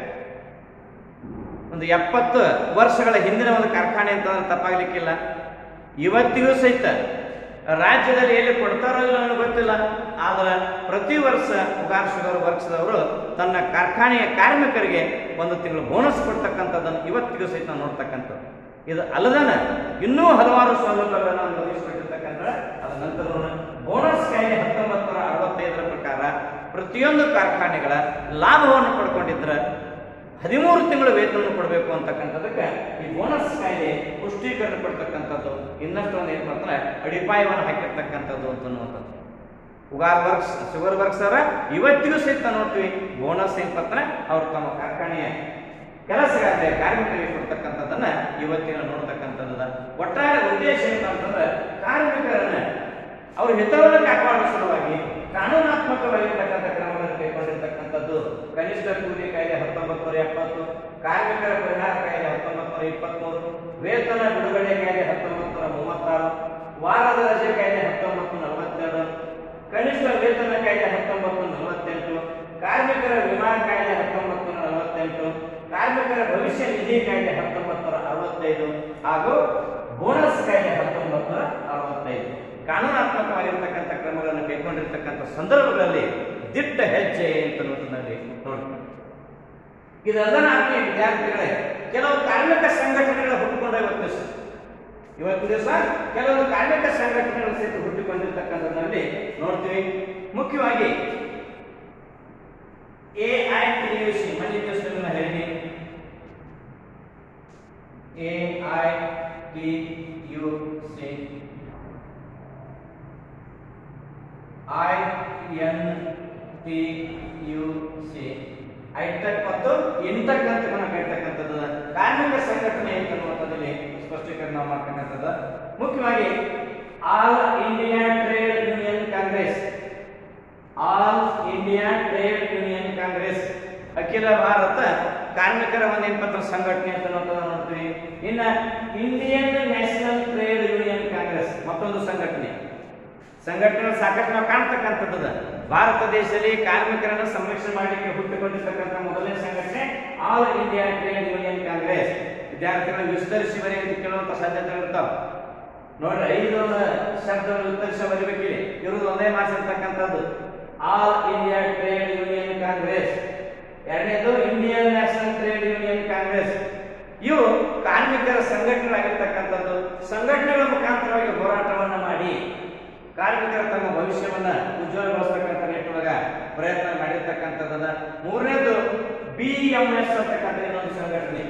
ಒಂದು ಎಪ್ಪತ್ತು ವರ್ಷಗಳ ಹಿಂದಿನ ಒಂದು ಕಾರ್ಖಾನೆ ಅಂತಂದ್ರೆ ತಪ್ಪಾಗ್ಲಿಕ್ಕಿಲ್ಲ ಇವತ್ತಿಗೂ ಸಹಿತ ರಾಜ್ಯದಲ್ಲಿ ಎಲ್ಲಿ ಕೊಡ್ತಾರೋ ಇಲ್ಲ ನನಗೆ ಗೊತ್ತಿಲ್ಲ ಆದ್ರೆ ಪ್ರತಿ ವರ್ಷ ಪುಗಾರ್ ಶುಗರ್ ವರ್ಕ್ಸ್ದವರು ತನ್ನ ಕಾರ್ಖಾನೆಯ ಕಾರ್ಮಿಕರಿಗೆ ಒಂದು ತಿಂಗಳು ಬೋನಸ್ ಕೊಡ್ತಕ್ಕಂಥದ್ದನ್ನು ಇವತ್ತಿಗೂ ಸಹಿತ ನಾವು ನೋಡ್ತಕ್ಕಂಥದ್ದು ಇದು ಅಲ್ಲದನ ಇನ್ನೂ ಹಲವಾರು ಸೌಲಭ್ಯಗಳನ್ನು ಒದಗಿಸಿಕೊಟ್ಟಿರ್ತಕ್ಕಂಥ ಅದ ನಂತರ ಬೋನಸ್ ಕಾಯ್ದೆ ಹತ್ತೊಂಬತ್ತು ನೂರ ಅರವತ್ತೈದರ ಪ್ರಕಾರ ಪ್ರತಿಯೊಂದು ಕಾರ್ಖಾನೆಗಳ ಲಾಭವನ್ನು ಪಡ್ಕೊಂಡಿದ್ರೆ ಹದಿಮೂರು ತಿಂಗಳು ವೇತನ ಕೊಡಬೇಕು ಅಂತಕ್ಕಂಥದಕ್ಕೆ ಈ ಬೋನಸ್ ಕಾಯ್ದೆ ಪುಷ್ಟೀಕರಣ ಕೊಡ್ತಕ್ಕಂಥದ್ದು ಇನ್ನಷ್ಟು ಒಂದು ಏನು ಮಾಡ್ತಾರೆ ಅಡಿಪಾಯವನ್ನು ಹಾಕಿರ್ತಕ್ಕಂಥದ್ದು ಅಂತ ಅನ್ನುವಂಥದ್ದು ಉಗಾರ್ ವರ್ಕ್ಸ್ ಶುಗರ್ ವರ್ಕ್ಸ್ ಅವರ ಇವತ್ತಿಗೂ ಸಹಿತ ನೋಡ್ತೀವಿ ಬೋನಸ್ ಏನ್ ಪತ್ರ ಅವ್ರು ತಮ್ಮ ಕಾರ್ಖಾನೆಯ ಕೆಲಸಗಾರರ ಕಾರ್ಮಿಕರಿಗೆ ಕೊಡ್ತಕ್ಕಂಥದ್ದನ್ನ ಇವತ್ತಿನ ನೋಡ್ತಕ್ಕಂಥದ್ದು ಒಟ್ಟಾರೆ ಉದ್ದೇಶ ಏನಂತಂದ್ರೆ ಕಾರ್ಮಿಕರನ್ನ ಅವ್ರ ಹಿತವನ್ನು ಕಾಪಾಡುವ ಸಲುವಾಗಿ ಕಾನೂನಾತ್ಮಕವಾಗಿರ್ತಕ್ಕಂಥ ಕ್ರಮಗಳನ್ನು ಕೈಗೊಂಡಿರ್ತಕ್ಕಂಥದ್ದು ಕನಿಷ್ಠ ಕೂಲಿ ಕಾಯ್ದೆ ಹತ್ತೊಂಬತ್ತು ನೂರ ಎಪ್ಪತ್ತು ಕಾರ್ಮಿಕರ ಪರಿಹಾರ ಕಾಯ್ದೆ ಹತ್ತೊಂಬತ್ತು ನೂರ ಇಪ್ಪತ್ಮೂರು ವೇತನ ಬಿಡುಗಡೆ ಕಾಯ್ದೆ ಹತ್ತೊಂಬತ್ತು ನೂರ ಮೂವತ್ತಾರು ವಾರದ ರಜೆ ಕಾಯ್ದೆ ಹತ್ತೊಂಬತ್ತು ನಲವತ್ತೆರಡು ಕನಿಷ್ಠ ವೇತನ ಕಾಯ್ದೆ ಹತ್ತೊಂಬತ್ತು ನಲವತ್ತೆಂಟು ಕಾರ್ಮಿಕರ ವಿಮಾ ಕಾಯ್ದೆ ಹತ್ತೊಂಬತ್ತು ನೂರ ನಲವತ್ತೆಂಟು ಕಾರ್ಮಿಕರ ಭವಿಷ್ಯ ನಿಧಿ ಕಾಯ್ದೆ ಹತ್ತೊಂಬತ್ತು ನೂರ ಅರವತ್ತೈದು ಹಾಗೂ ಬೋನಸ್ ಕಾಯ್ದೆ ಹತ್ತೊಂಬತ್ತು ನೂರ ಅರವತ್ತೈದು ಕಾನೂನಾತ್ಮಕವಾಗಿರ್ತಕ್ಕಂಥ ಕ್ರಮಗಳನ್ನು ಕೈಗೊಂಡಿರ್ತಕ್ಕಂಥ ಸಂದರ್ಭಗಳಲ್ಲಿ ದಿಟ್ಟ ಹೆಜ್ಜೆ ಅಂತ ಅನ್ನೋದನ್ನಲ್ಲಿ ನೋಡಿ ಇದೆಲ್ಲ ಆತ್ಮೀಯ ವಿದ್ಯಾರ್ಥಿಗಳೇ ಕೆಲವು ಕಾರ್ಮಿಕ ಸಂಘಟನೆಗಳು ಹುಟ್ಟುಕೊಂಡ ಇವತ್ತು ದಿವಸ ಇವತ್ತು ದಿವಸ ಕೆಲವೊಂದು ಕಾರ್ಮಿಕ ಸಂಘಟನೆಗಳು ಸಹಿತ ಹುಟ್ಟಿಕೊಂಡಿರ್ತಕ್ಕಂಥದ್ರಲ್ಲಿ ನೋಡ್ತೀವಿ ಮುಖ್ಯವಾಗಿ A I T U C ಮನಿ ದಿವಸಗಳನ್ನ ಹೇಳಿ A I T U C I N T U C AITUC ಮತ್ತು ಇಂಟೆಕ್ ಅಂತ ನಾವು ಹೇಳ್ತಕ್ಕಂಥದ್ದು ಕಾರ್ಮಿಕ ಸಂಘಟನೆ ಅಂತ ಅನ್ನುವಂಥದ್ದಲ್ಲಿ ಸ್ಪಷ್ಟೀಕರಣ ನಾವು ಮಾಡ್ತಕ್ಕಂಥದ್ದು ಮುಖ್ಯವಾಗಿ All India Trade Union Congress All India Trade Union Congress ಅಖಿಲ ಭಾರತ ಕಾರ್ಮಿಕರ ಒಂದು ಏನಪತ್ರ ಸಂಘಟನೆ ಅಂತ ಅನ್ನೋದನ್ನ ನೋಡ್ತೀವಿ ಇನ್ನ Indian National Trade Union Congress ಮತ್ತೊಂದು ಸಂಘಟನೆ ಸಂಘಟನೆ ಸಾಕಷ್ಟು ನಾವು ಕಾಣ್ತಕ್ಕಂಥದ್ದು ಭಾರತ ದೇಶದಲ್ಲಿ ಕಾರ್ಮಿಕರನ್ನು ಸಂರಕ್ಷಣೆ ಮಾಡಲಿಕ್ಕೆ ಹುಟ್ಟಿಕೊಂಡಿರ್ತಕ್ಕಂಥ ಮೊದಲನೇ ಸಂಘಟನೆ All India Trade Union Congress ವಿದ್ಯಾರ್ಥಿಗಳು ವಿಸ್ತರಿಸಿ ಬರೀ ಅಂತ ಕೇಳುವಂತ ಸಾಧ್ಯತೆಗಳು ಇರ್ತಾವೆ ನೋಡ್ರಿ ಐದು ಶಬ್ದಗಳು ವಿಸ್ತರಿಸಿ ಬರಿಬೇಕಿದೆ ಇರುವುದು ಒಂದೇ ಮಾಸಿರ್ತಕ್ಕಂಥದ್ದು All India Trade Union Congress ಎರಡನೇದು Indian National Trade Union Congress ಇವು ಕಾರ್ಮಿಕರ ಸಂಘಟನೆಗಳಾಗಿರ್ತಕ್ಕಂಥದ್ದು ಸಂಘಟನೆಗಳ ಮುಖಾಂತರವಾಗಿ ಹೋರಾಟವನ್ನ ಮಾಡಿ ಕಾರ್ಮಿಕರ ತಮ್ಮ ಭವಿಷ್ಯವನ್ನ ಉಜ್ವಲಗೊಳಿಸ್ತಕ್ಕಂಥ ನಿಟ್ಟಿನೊಳಗ ಪ್ರಯತ್ನ ಮಾಡಿರ್ತಕ್ಕಂಥದ್ದದ ಮೂರನೇದು ಬಿ ಎಂ ಎಸ್ ಅಂತಕ್ಕಂಥ ಇನ್ನೊಂದು ಸಂಘಟನೆ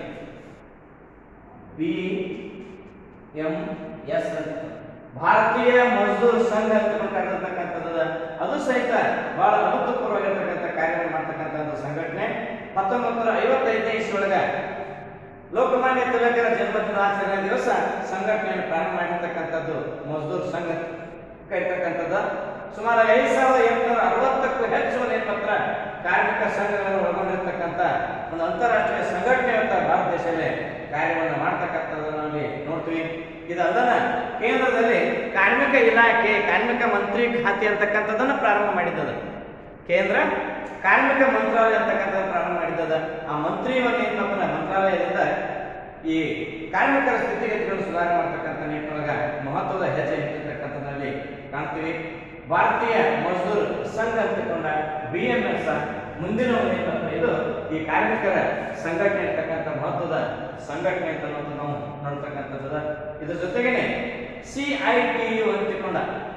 ಬಿ ಎಂ ಎಸ್ ಅಂತ ಭಾರತೀಯ ಮಜ್ದೂರ್ ಸಂಘ ಅಂತ ಕರೆದಿರ್ತಕ್ಕಂಥದ್ದು ಅದು ಸಹಿತ ಬಹಳ ಅಭೂತಪೂರ್ವವಾಗಿರ್ತಕ್ಕಂಥ ಕಾರ್ಯವನ್ನು ಮಾಡ್ತಕ್ಕಂಥ ಒಂದು ಸಂಘಟನೆ ಹತ್ತೊಂಬತ್ತು ನೂರ ಐವತ್ತೈದನೇ ಇಸ್ವಿಯೊಳಗ ಲೋಕಮಾನ್ಯ ತಿಲಕರ ಜನ್ಮದಿನ ಆಚರಣೆ ದಿವಸ ಸಂಘಟನೆಯನ್ನು ಪ್ರಾರಂಭ ಮಾಡಿರ್ತಕ್ಕಂಥದ್ದು ಮಜ್ದೂರ್ ಸಂಘ ಕೈತಕ್ಕಂಥದ್ದು ಸುಮಾರು ಐದು ಸಾವಿರದ ಎಂಟುನೂರ ಅರವತ್ತಕ್ಕೂ ಹೆಚ್ಚು ನೇಪತ್ರ ಕಾರ್ಮಿಕ ಸಂಘಗಳನ್ನು ಒಳಗೊಂಡಿರ್ತಕ್ಕಂಥ ಒಂದು ಅಂತಾರಾಷ್ಟ್ರೀಯ ಸಂಘಟನೆ ಅಂತ ಭಾರತ ದೇಶದಲ್ಲಿ ಕಾರ್ಯವನ್ನು ಮಾಡ್ತಕ್ಕಂಥದ್ದನ್ನು ನಾವಿಲ್ಲಿ ನೋಡ್ತೀವಿ ಇದಲ್ಲದ ಕೇಂದ್ರದಲ್ಲಿ ಕಾರ್ಮಿಕ ಇಲಾಖೆ ಕಾರ್ಮಿಕ ಮಂತ್ರಿ ಖಾತೆ ಅಂತಕ್ಕಂಥದ್ದನ್ನು ಪ್ರಾರಂಭ ಮಾಡಿದ್ದದು ಕೇಂದ್ರ ಕಾರ್ಮಿಕ ಮಂತ್ರಾಲಯ ಅಂತಕ್ಕಂಥದ್ದು ಪ್ರಾರಂಭ ಮಾಡಿದ್ದದ ಆ ಮಂತ್ರಿ ಒಂದು ಏನಪ್ಪ ಮಂತ್ರಾಲಯದಿಂದ ಈ ಕಾರ್ಮಿಕರ ಸ್ಥಿತಿಗತಿಗಳನ್ನು ಸುಧಾರಣೆ ಮಾಡ್ತಕ್ಕಂಥ ನಿಟ್ಟಿನೊಳಗ ಮಹತ್ವದ ಹೆಜ್ಜೆ ಇಟ್ಟಿರ್ತಕ್ಕಂಥದ್ರಲ್ಲಿ ಕಾಣ್ತೀವಿ ಭಾರತೀಯ ಮಜ್ದೂರ್ ಸಂಘ ಅಂತಕೊಂಡ ಬಿ ಎಂ ಎಸ್ ಮುಂದಿನ ಒಂದು ಏನಪ್ಪ ಇದು ಈ ಕಾರ್ಮಿಕರ ಸಂಘಟನೆ ಇರ್ತಕ್ಕಂಥ ಮಹತ್ವದ ಸಂಘಟನೆ ಅಂತ ಅನ್ನೋದು ನಾವು ನೋಡ್ತಕ್ಕಂಥದ್ದು ಇದ್ರ ಜೊತೆಗೇನೆ ಸಿ ಐ ಟಿ ಯು ಅಂತಿಕೊಂಡ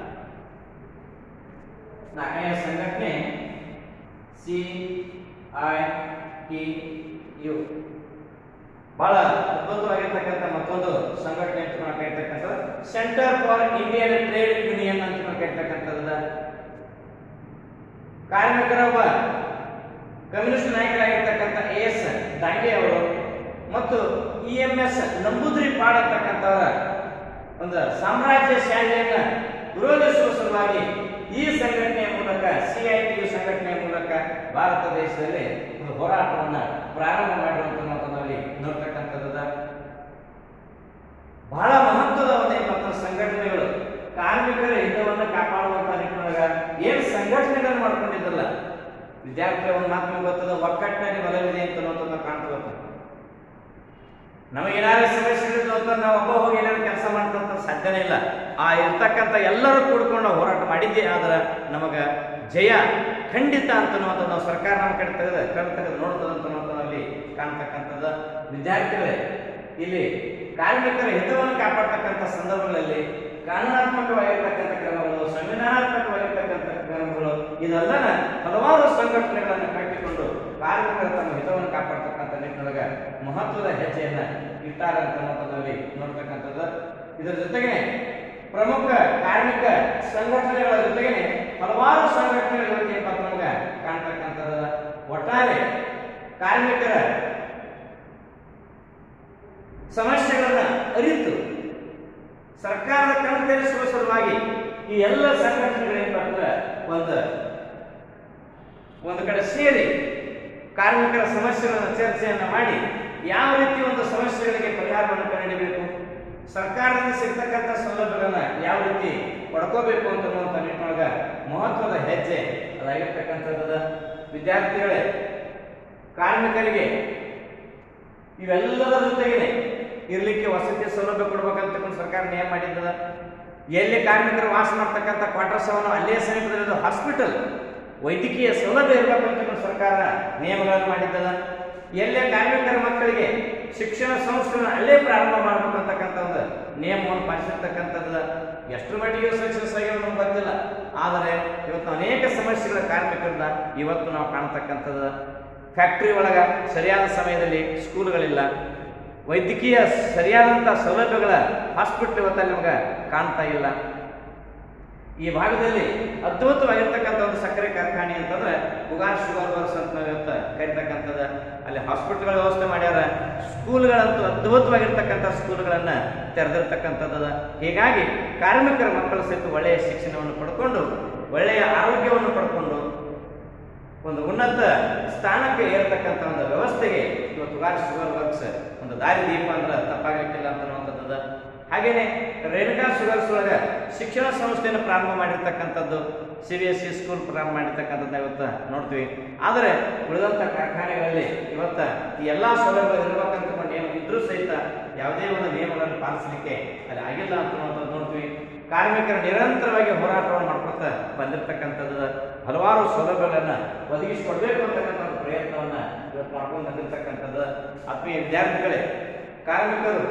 ನಾಲ್ಕನೆಯ ಸಂಘಟನೆ ಸಿ ಐ ಟಿ ಯು ಬಹಳ ಅದ್ಭುತವಾಗಿರ್ತಕ್ಕಂಥ ಮತ್ತೊಂದು ಸಂಘಟನೆ ಅಂತ ನಾವು ಕರಿತಕ್ಕಂಥದ್ದು Centre for Indian Trade Union ಅಂತ ನಾವು ಕರಿತಕ್ಕಂಥದ್ದು ಕಾರ್ಮಿಕರ ಒಬ್ಬ ಕಮ್ಯುನಿಸ್ಟ್ ನಾಯಕರಾಗಿರ್ತಕ್ಕಂಥ ಎ ಎಸ್ ದಾಂಗೆ ಅವರು ಮತ್ತು E M S Namboodiripad ಅಂತಕ್ಕಂಥವರ ಒಂದು ಸಾಮ್ರಾಜ್ಯ ಶಾಲೆಯನ್ನ ವಿರೋಧಿಸುವ ಸಲುವಾಗಿ ಈ ಸಂಘಟನೆಯ ಮೂಲಕ ಸಿಐಟಿಯು ಸಂಘಟನೆಯ ಮೂಲಕ ಭಾರತ ದೇಶದಲ್ಲಿ ಒಂದು ಹೋರಾಟವನ್ನ ಪ್ರಾರಂಭ ಮಾಡಿರುವಂತ ಮಾತನ್ನು ನಾವಿಲ್ಲಿ ನೋಡ್ತಕ್ಕಂಥದ್ದು ಬಹಳ ಮಹತ್ವದ ಒಂದು ಏನಪ್ಪ ಕಾಪಾಡುವಂತ ನಿಟ್ಟಿನೊಳಗ ಏನ್ ಸಂಘಟನೆಗಳನ್ನು ಮಾಡ್ಕೊಂಡಿದ್ದಲ್ಲ ವಿದ್ಯಾರ್ಥಿಗಳ ಒಂದು ಮಾತು ನಿಮ್ಗೆ ಗೊತ್ತದ ಒಕ್ಕಟ್ಟಿನಲ್ಲಿ ಬಲವಿದೆ ಅಂತ ಅನ್ನೋದನ್ನ ಕಾಣ್ತದೆ ನಮಗೇನಾದ್ರು ಸಮಸ್ಯೆಗಳಿದ್ದು ಅಂತ ನಾವು ಒಬ್ಬ ಹೋಗಿ ಏನಾದ್ರು ಕೆಲಸ ಮಾಡ್ತಂತ ಸಾಧ್ಯನೇ ಇಲ್ಲ ಆ ಇರ್ತಕ್ಕಂಥ ಎಲ್ಲರೂ ಕೂಡ್ಕೊಂಡು ನಾವು ಹೋರಾಟ ಮಾಡಿದ್ದೇ ಆದ್ರೆ ನಮಗ ಜಯ ಖಂಡಿತ ಅಂತ ನಾವು ಸರ್ಕಾರ ನಮ್ಮ ಕಡೆ ತೆಗೆದ ಕಡೆ ತೆಗೆದು ನೋಡ್ತದ ಅಂತ ಅಲ್ಲಿ ಕಾಣ್ತಕ್ಕಂಥದ್ದು ವಿದ್ಯಾರ್ಥಿಗಳೇ ಇಲ್ಲಿ ಕಾರ್ಮಿಕರ ಹಿತವನ್ನು ಕಾಪಾಡ್ತಕ್ಕಂಥ ಸಂದರ್ಭಗಳಲ್ಲಿ ಕಾನೂನಾತ್ಮಕವಾಗಿರ್ತಕ್ಕಂಥ ಕ್ರಮಗಳು ಸಂವಿಧಾನಾತ್ಮಕವಾಗಿರ್ತಕ್ಕಂಥ ಕ್ರಮಗಳು ಇದೆಲ್ಲ ಹಲವಾರು ಸಂಘಟನೆಗಳನ್ನು ಕಟ್ಟಿಕೊಂಡು ಕಾರ್ಮಿಕರ ತಮ್ಮ ಹಿತವನ್ನು ಕಾಪಾಡ್ತಕ್ಕಂಥ ನಿಟ್ಟಿನೊಳಗ ಮಹತ್ವದ ಹೆಜ್ಜೆಯನ್ನ ಇಟ್ಟಾರ ಅಂತ ಅನ್ನೋದರಲ್ಲಿ ನೋಡ್ತಕ್ಕಂಥದ್ದು ಇದರ ಜೊತೆಗೆ ಪ್ರಮುಖ ಕಾರ್ಮಿಕ ಸಂಘಟನೆಗಳ ಜೊತೆಗೆ ಹಲವಾರು ಸಂಘಟನೆಗಳ ಜೊತೆ ನಮಗೆ ಕಾಣ್ತಕ್ಕಂಥದ್ದು ಒಟ್ಟಾರೆ ಕಾರ್ಮಿಕರ ಸಮಸ್ಯೆಗಳನ್ನ ಅರಿತು ಸರ್ಕಾರದ ಕಣ್ಣು ತೆರೆಸುವ ಸಲುವಾಗಿ ಈ ಎಲ್ಲ ಸಂಘಟನೆಗಳೇನಪ್ಪ ಅಂದ್ರೆ ಒಂದು ಒಂದು ಕಡೆ ಸೇರಿ ಕಾರ್ಮಿಕರ ಸಮಸ್ಯೆಗಳನ್ನು ಚರ್ಚೆಯನ್ನ ಮಾಡಿ ಯಾವ ರೀತಿ ಒಂದು ಸಮಸ್ಯೆಗಳಿಗೆ ಪರಿಹಾರವನ್ನು ಕಂಡುಹಿಡಿಯಬೇಕು ಸರ್ಕಾರದಿಂದ ಸಿಗ್ತಕ್ಕಂಥ ಸೌಲಭ್ಯಗಳನ್ನ ಯಾವ ರೀತಿ ಪಡ್ಕೋಬೇಕು ಅಂತ ಅನ್ನುವಂಥ ನಿಟ್ಟಿನೊಳಗ ಮಹತ್ವದ ಹೆಜ್ಜೆ ಅದಾಗಿರ್ತಕ್ಕಂಥದ್ದು ವಿದ್ಯಾರ್ಥಿಗಳೇ ಕಾರ್ಮಿಕರಿಗೆ ಇವೆಲ್ಲದರ ಜೊತೆಗೇನೆ ಇರ್ಲಿಕ್ಕೆ ವಸತಿ ಸೌಲಭ್ಯ ಕೊಡ್ಬೇಕಂತ ತಿಳ್ಕೊಂಡು ಸರ್ಕಾರ ನೇಮ ಮಾಡಿದ್ದದ ಎಲ್ಲಿ ಕಾರ್ಮಿಕರು ವಾಸ ಮಾಡ್ತಕ್ಕಂಥ ಕ್ವಾರ್ಟರ್ಸ್ ಅವನ್ನು ಅಲ್ಲೇ ಸಮೀಪದಲ್ಲಿರೋ ಹಾಸ್ಪಿಟಲ್ ವೈದ್ಯಕೀಯ ಸೌಲಭ್ಯ ಇರಬೇಕು ಅಂತ ತಿಳ್ಕೊಂಡು ಸರ್ಕಾರ ನಿಯಮಗಳನ್ನು ಮಾಡಿದ್ದದ ಎಲ್ಲೇ ಕಾರ್ಮಿಕರ ಮಕ್ಕಳಿಗೆ ಶಿಕ್ಷಣ ಸಂಸ್ಥೆಗಳನ್ನು ಅಲ್ಲೇ ಪ್ರಾರಂಭ ಮಾಡಬೇಕು ಅಂತಕ್ಕಂಥ ಒಂದು ನಿಯಮವನ್ನು ಪಾಲಿಸಿರ್ತಕ್ಕಂಥದ್ದು ಎಷ್ಟು ಮಟ್ಟಿಗೆ ಸಕ್ಸಸ್ ಆಗ್ಯಾವ ನಮ್ಗೆ ಗೊತ್ತಿಲ್ಲ ಆದರೆ ಇವತ್ತು ಅನೇಕ ಸಮಸ್ಯೆಗಳ ಕಾರ್ಮಿಕರನ್ನ ಇವತ್ತು ನಾವು ಕಾಣ್ತಕ್ಕಂಥದ್ದು ಫ್ಯಾಕ್ಟ್ರಿ ಒಳಗ ಸರಿಯಾದ ಸಮಯದಲ್ಲಿ ಸ್ಕೂಲ್ಗಳಿಲ್ಲ ವೈದ್ಯಕೀಯ ಸರಿಯಾದಂಥ ಸೌಲಭ್ಯಗಳ ಹಾಸ್ಪಿಟ್ಲ್ ಇವತ್ತಲ್ಲಿ ನಮ್ಗೆ ಕಾಣ್ತಾ ಇಲ್ಲ ಈ ಭಾಗದಲ್ಲಿ ಅದ್ಭುತವಾಗಿರ್ತಕ್ಕಂಥ ಒಂದು ಸಕ್ಕರೆ ಕಾರ್ಖಾನೆ ಅಂತಂದ್ರೆ ಉಗಾರ್ ಶುಗರ್ ವರ್ಕ್ಸ್ ಅಂತ ನಾವು ಇವತ್ತು ಕರಿತಕ್ಕಂಥದ್ದು ಅಲ್ಲಿ ಹಾಸ್ಪಿಟ್ಲ್ಗಳ ವ್ಯವಸ್ಥೆ ಮಾಡ್ಯಾರ ಸ್ಕೂಲ್ಗಳಂತೂ ಅದ್ಭುತವಾಗಿರ್ತಕ್ಕಂಥ ಸ್ಕೂಲ್ಗಳನ್ನ ತೆರೆದಿರ್ತಕ್ಕಂಥದ್ದು ಹೀಗಾಗಿ ಕಾರ್ಮಿಕರ ಮಕ್ಕಳು ಸಹಿತ ಒಳ್ಳೆಯ ಶಿಕ್ಷಣವನ್ನು ಪಡ್ಕೊಂಡು ಒಳ್ಳೆಯ ಆರೋಗ್ಯವನ್ನು ಪಡ್ಕೊಂಡು ಒಂದು ಉನ್ನತ ಸ್ಥಾನಕ್ಕೆ ಏರ್ತಕ್ಕಂಥ ಒಂದು ವ್ಯವಸ್ಥೆಗೆ ಇವತ್ತು ಉಗಾರ್ ಶುಗರ್ ವರ್ಕ್ಸ್ ಒಂದು ದಾರಿ ದೀಪ ಅಂದ್ರೆ ತಪ್ಪಾಗಲಿಕ್ಕಿಲ್ಲ ಅಂತ ಅನ್ನುವಂಥದ್ದು ಹಾಗೇನೆ ರೇಣುಕಾ ಶುಗರ್ಸ್ ಒಳಗ ಶಿಕ್ಷಣ ಸಂಸ್ಥೆಯನ್ನು ಪ್ರಾರಂಭ ಮಾಡಿರ್ತಕ್ಕಂಥದ್ದು C B S C school ಪ್ರಾರಂಭ ಮಾಡಿರ್ತಕ್ಕಂಥದ್ದು ಇವತ್ತು ನೋಡ್ತೀವಿ ಆದರೆ ಉಳಿದಂಥ ಕಾರ್ಖಾನೆಗಳಲ್ಲಿ ಇವತ್ತ ಈ ಎಲ್ಲಾ ಸೌಲಭ್ಯ ಇರಬೇಕಂತ ಏನು ಇದ್ರೂ ಸಹಿತ ಯಾವುದೇ ಒಂದು ನಿಯಮಗಳನ್ನು ಪಾಲಿಸಲಿಕ್ಕೆ ಅಲ್ಲಿ ಆಗಿಲ್ಲ ಅಂತ ಅನ್ನೋದನ್ನ ನೋಡ್ತೀವಿ ಕಾರ್ಮಿಕರು ನಿರಂತರವಾಗಿ ಹೋರಾಟವನ್ನು ಮಾಡ್ಕೊಳ್ತಾ ಬಂದಿರತಕ್ಕಂಥದ್ದು ಹಲವಾರು ಸೌಲಭ್ಯಗಳನ್ನ ಒದಗಿಸಿಕೊಡ್ಬೇಕು ಅಂತಕ್ಕಂಥ ಒಂದು ಪ್ರಯತ್ನವನ್ನ ಇವತ್ತು ಮಾಡ್ಕೊಂಡು ಬಂದಿರತಕ್ಕಂಥದ್ದು ಆತ್ಮೀಯ ವಿದ್ಯಾರ್ಥಿಗಳೇ ಕಾರ್ಮಿಕರು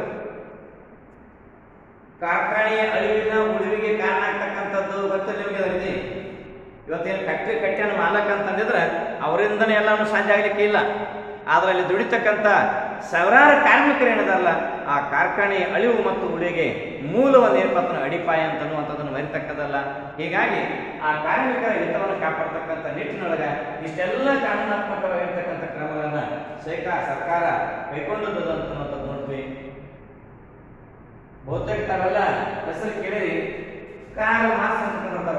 ಕಾರ್ಖಾನೆಯ ಅಳಿವಿನ ಉಳಿವಿಗೆ ಕಾರಣ ಆಗ್ತಕ್ಕಂಥದ್ದು ಗೊತ್ತಿಲ್ಲ ನಿಮಗೆ ಅದರಲ್ಲಿ ಇವತ್ತೇನು ಫ್ಯಾಕ್ಟ್ರಿ ಕಟ್ಟ್ಯಾನ ಮಾಲಕ ಅಂತಂದಿದ್ರೆ ಅವರಿಂದನೇ ಎಲ್ಲಾನು ಸಾಧ್ಯ ಆಗ್ಲಿಕ್ಕೆ ಇಲ್ಲ ಆದ್ರೆ ಅಲ್ಲಿ ದುಡಿತಕ್ಕಂಥ ಸಾವಿರಾರು ಕಾರ್ಮಿಕರು ಏನಿದಾರಲ್ಲ ಆ ಕಾರ್ಖಾನೆಯ ಅಳಿವು ಮತ್ತು ಉಳಿಗೆ ಮೂಲವನ್ನು ಏರ್ಪತ್ತನ ಅಡಿಪಾಯ ಅಂತ ಅನ್ನುವಂಥದ್ದನ್ನು ಮರಿತಕ್ಕದಲ್ಲ ಹೀಗಾಗಿ ಆ ಕಾರ್ಮಿಕರ ಹಿತವನ್ನು ಕಾಪಾಡ್ತಕ್ಕಂಥ ನಿಟ್ಟಿನೊಳಗೆ ಇಷ್ಟೆಲ್ಲ ಕಾನೂನಾತ್ಮಕವಾಗಿರ್ತಕ್ಕಂಥ ಕ್ರಮಗಳನ್ನ ಶೇಖ ಸರ್ಕಾರ ಕೈಗೊಂಡದ್ದು ಅಂತ ಅನ್ನೋಂಥದ್ದು ನೋಡ್ತೀವಿ ಬಹುತೇಕ ತಾವೆಲ್ಲ ಹೆಸರು ಕೇಳಿರಿ ಕಾರ್ ಮಾಸ್ ಅಂತ ಬರ್ತಾರ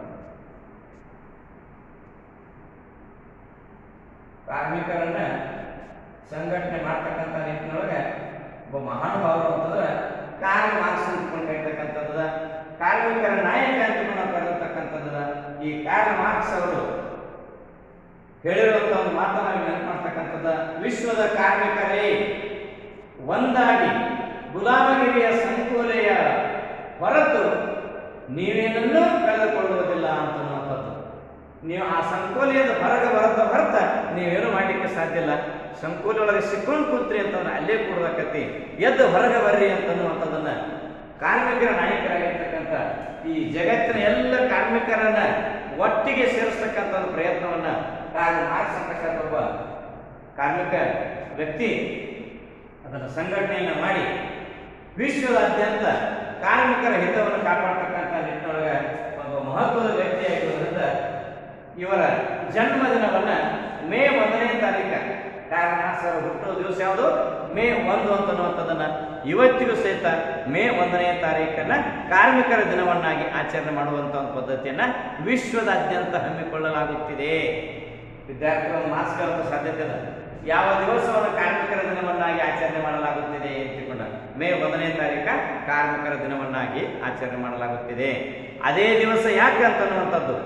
ಕಾರ್ಮಿಕರನ್ನ ಸಂಘಟನೆ ಮಾಡ್ತಕ್ಕಂಥ ನಿಟ್ಟಿನೊಳಗೆ ಒಬ್ಬ ಮಹಾನುಭಾವರು ಅಂತಂದ್ರೆ ಕಾರ್ ಮಾರ್ಕ್ಸ್ ಅಂತ ಕರಿತಕ್ಕಂಥದ್ದು ಕಾರ್ಮಿಕರ ನಾಯಕ ಅಂತ ನಾವು ಕರೆದಿರ್ತಕ್ಕಂಥದ್ದು ಈ ಕಾರ್ ಮಾರ್ಕ್ಸ್ ಅವರು ಹೇಳಿರುವಂತ ಒಂದು ಮಾತನ್ನ ನೆನಪು ಮಾಡ್ತಕ್ಕಂಥದ್ದು ವಿಶ್ವದ ಕಾರ್ಮಿಕರೇ ಒಂದಾಗಿ ಗುಲಾಮಗಿರಿಯ ಸಂಕೋಲೆಯ ಹೊರತು ನೀವೇನನ್ನೂ ಕಳೆದುಕೊಳ್ಳುವುದಿಲ್ಲ ಅಂತ ಅನ್ನುವಂಥದ್ದು ನೀವು ಆ ಸಂಕೋಲೆಯದ ಹೊರಗೆ ಬರದ ಹೊರತ ನೀವೇನು ಮಾಡಲಿಕ್ಕೆ ಸಾಧ್ಯ ಇಲ್ಲ ಸಂಕೋಲೆ ಒಳಗೆ ಸಿಕ್ಕೊಂಡು ಕೂತ್ರಿ ಅಂತಂದ್ರೆ ಅಲ್ಲೇ ಕೂಡಬೇಕತಿ ಎದ್ದು ಹೊರಗೆ ಬರ್ರಿ ಅಂತ ಅನ್ನುವಂಥದ್ದನ್ನ ಕಾರ್ಮಿಕರ ನಾಯಕರಾಗಿರ್ತಕ್ಕಂಥ ಈ ಜಗತ್ತಿನ ಎಲ್ಲ ಕಾರ್ಮಿಕರನ್ನ ಒಟ್ಟಿಗೆ ಸೇರಿಸ್ತಕ್ಕಂಥ ಒಂದು ಪ್ರಯತ್ನವನ್ನ ಕಾರ್ಯ ಮಾಡಿಸ್ತಕ್ಕಂಥ ಒಬ್ಬ ಕಾರ್ಮಿಕ ವ್ಯಕ್ತಿ ಅದನ್ನು ಸಂಘಟನೆಯನ್ನು ಮಾಡಿ ವಿಶ್ವದಾದ್ಯಂತ ಕಾರ್ಮಿಕರ ಹಿತವನ್ನು ಕಾಪಾಡ್ತಕ್ಕಂಥ ನಿಟ್ಟಿನೊಳಗೆ ಒಬ್ಬ ಮಹತ್ವದ ವ್ಯಕ್ತಿಯಾಗಿರೋದ್ರಿಂದ ಇವರ ಜನ್ಮದಿನವನ್ನ ಮೇ ಒಂದನೇ ತಾರೀಕು ಕಾರಣ ಸರ್ ಹುಟ್ಟುವ ದಿವಸ ಯಾವುದು ಮೇ ಒಂದು ಅಂತ ಅನ್ನುವಂಥದ್ದನ್ನ ಇವತ್ತಿಗೂ ಸಹಿತ ಮೇ ಒಂದನೇ ತಾರೀಕನ್ನ ಕಾರ್ಮಿಕರ ದಿನವನ್ನಾಗಿ ಆಚರಣೆ ಮಾಡುವಂತ ಒಂದು ಪದ್ಧತಿಯನ್ನ ವಿಶ್ವದಾದ್ಯಂತ ಹಮ್ಮಿಕೊಳ್ಳಲಾಗುತ್ತಿದೆ ವಿದ್ಯಾರ್ಥಿಗಳು ಮಾಸ್ಕ್ ಸಾಧ್ಯತೆ ಇಲ್ಲ ಯಾವ ದಿವಸವನ್ನು ಕಾರ್ಮಿಕರ ದಿನವನ್ನಾಗಿ ಆಚರಣೆ ಮಾಡಲಾಗುತ್ತಿದೆ ಅಂತ ತಿಳ್ಕೊಂಡ ಮೇ ಒಂದನೇ ತಾರೀಕ ಕಾರ್ಮಿಕರ ದಿನವನ್ನಾಗಿ ಆಚರಣೆ ಮಾಡಲಾಗುತ್ತಿದೆ ಅದೇ ದಿವಸ ಯಾಕೆ ಅಂತನ್ನುವಂಥದ್ದು